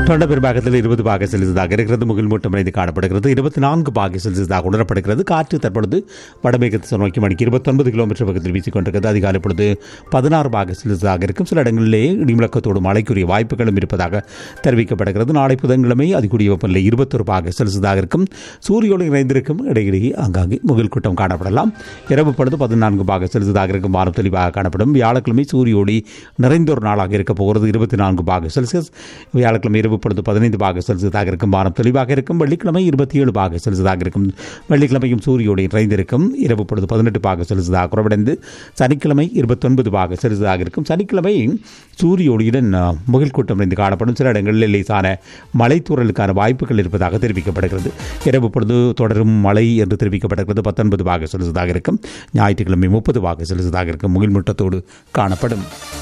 தொண்ட பெரும்பாகத்தில் இருபது பாக செலுத்ததாக இருக்கிறது முகில் மூட்டம் இணைந்து காணப்படுகிறது இருபத்தி நான்கு பாக செலுத்ததாக உணரப்படுகிறது காற்று தற்பொழுது வடமேகத்தை நோக்கி மணிக்கு இருபத்தொன்பது கிலோமீட்டர் பக்கத்தில் வீசிக்கொண்டிருக்கிறது அதிகாலை பொழுது பதினாறு பாக செலுத்ததாக இருக்கும் சில இடங்களிலே இடிமுழக்கத்தோடு மழைக்குரிய வாய்ப்புகளும் இருப்பதாக தெரிவிக்கப்படுகிறது நாளை புதன்கிழமை அதிகூடிய வெப்பநிலை இருபத்தொரு பாக செலுத்ததாக இருக்கும் சூரியோடு இணைந்திருக்கும் இடையிடையே ஆங்காங்கே முகில் கூட்டம் காணப்படலாம் இரவு பொழுது பதினான்கு பாக செலுத்ததாக இருக்கும் வானம் தெளிவாக காணப்படும் வியாழக்கிழமை சூரியோடி நிறைந்த ஒரு நாளாக இருக்க போகிறது இருபத்தி நான்கு பாக செல்சியஸ் வியாழக்கிழமை இரவு பொழுது பதினைந்து பாக செல்சியஸாக இருக்கும் வானம் தெளிவாக இருக்கும் வெள்ளிக்கிழமை இருபத்தி ஏழு பாக செல்சியஸாக இருக்கும் வெள்ளிக்கிழமையும் சூரியோடு நிறைந்திருக்கும் இரவு பொழுது பதினெட்டு பாக செல்சியஸாக குறைவடைந்து சனிக்கிழமை இருபத்தொன்பது பாக செல்சியஸாக இருக்கும் சனிக்கிழமை சூரியோடியுடன் அஹ், முகில் கூட்டம் இருந்து காணப்படும் சில இடங்களில் லேசான மலைத்தூறலுக்கான வாய்ப்புகள் இருப்பதாக தெரிவிக்கப்படுகிறது இரவு பொழுது தொடரும் மழை என்று தெரிவிக்கப்படுகிறது பத்தொன்பது பாக செல்சியஸாக இருக்கும் ஞாயிற்றுக்கிழமை முப்பது பாக செல்சியஸாக இருக்கும் முகில் மூட்டத்தோடு காணப்படும்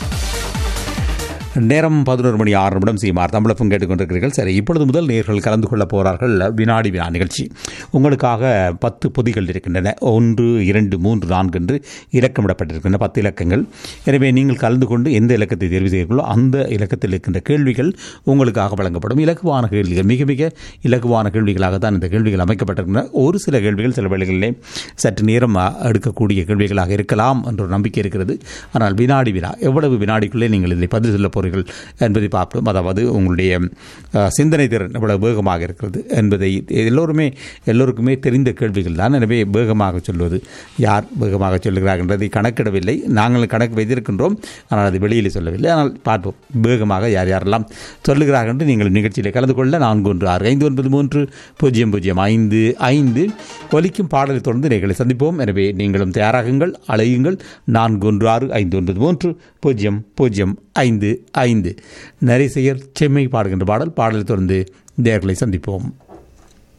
நேரம் பதினோரு மணி ஆறு நிமிடம் சீமார் தமிழகம் கேட்டுக்கொண்டிருக்கிறீர்கள் சரி இப்பொழுது முதல் நேர்கள் கலந்து கொள்ளப் போகிறார்கள் வினாடி வினா நிகழ்ச்சி உங்களுக்காக பத்து பொதிகள் இருக்கின்றன ஒன்று இரண்டு மூன்று நான்கு என்று இலக்கமிடப்பட்டிருக்கின்றன பத்து இலக்கங்கள் எனவே நீங்கள் கலந்து கொண்டு எந்த இலக்கத்தை தேர்வு செய்கிறீர்களோ அந்த இலக்கத்தில் இருக்கின்ற கேள்விகள் உங்களுக்காக வழங்கப்படும் இலகுவான கேள்விகள் மிக மிக இலகுவான கேள்விகளாகத்தான் இந்த கேள்விகள் அமைக்கப்பட்டிருக்கின்றன ஒரு சில கேள்விகள் சில வேளைகளிலே சற்று நேரம் அ, எடுக்கக்கூடிய கேள்விகளாக இருக்கலாம் என்ற ஒரு நம்பிக்கை இருக்கிறது ஆனால் வினாடி வினா எவ்வளவு வினாடிக்குள்ளே நீங்கள் இதை பதில் சொல்ல போகிறீர்கள் என்பதை பார்ப்போம் அதாவது உங்களுடைய அஹ், சிந்தனை திறன் எவ்வளவு வேகமாக இருக்கிறது என்பதை எல்லோருமே எல்லோருக்குமே தெரிந்த கேள்விகள் தான் எனவே வேகமாக சொல்வது யார் வேகமாக சொல்லுகிறார் என்பதை கணக்கிடவில்லை நாங்கள் கணக்கு வைத்திருக்கின்றோம் ஆனால் அது வெளியில் சொல்லவில்லை ஆனால் பார்ப்போம் வேகமாக யார் யாரெல்லாம் சொல்லுகிறார்கள் என்று நீங்கள் நிகழ்ச்சியில் கலந்து கொள்ள நான்கு ஒன்று ஆறு ஐந்து ஒன்பது மூன்று பூஜ்ஜியம் பூஜ்ஜியம் ஐந்து ஐந்து ஒலிக்கும் பாடலை தொடர்ந்து நீங்களை சந்திப்போம் எனவே நீங்களும் தயாராகுங்கள் அழையுங்கள் நான்கு ஒன்று ஆறு ஐந்து ஒன்பது மூன்று பூஜ்ஜியம் பூஜ்ஜியம் ஐந்து ஐந்து நரிசெயர் செம்மை பாடுகின்ற பாடல் பாடலை தொடர்ந்து நேர்களை சந்திப்போம்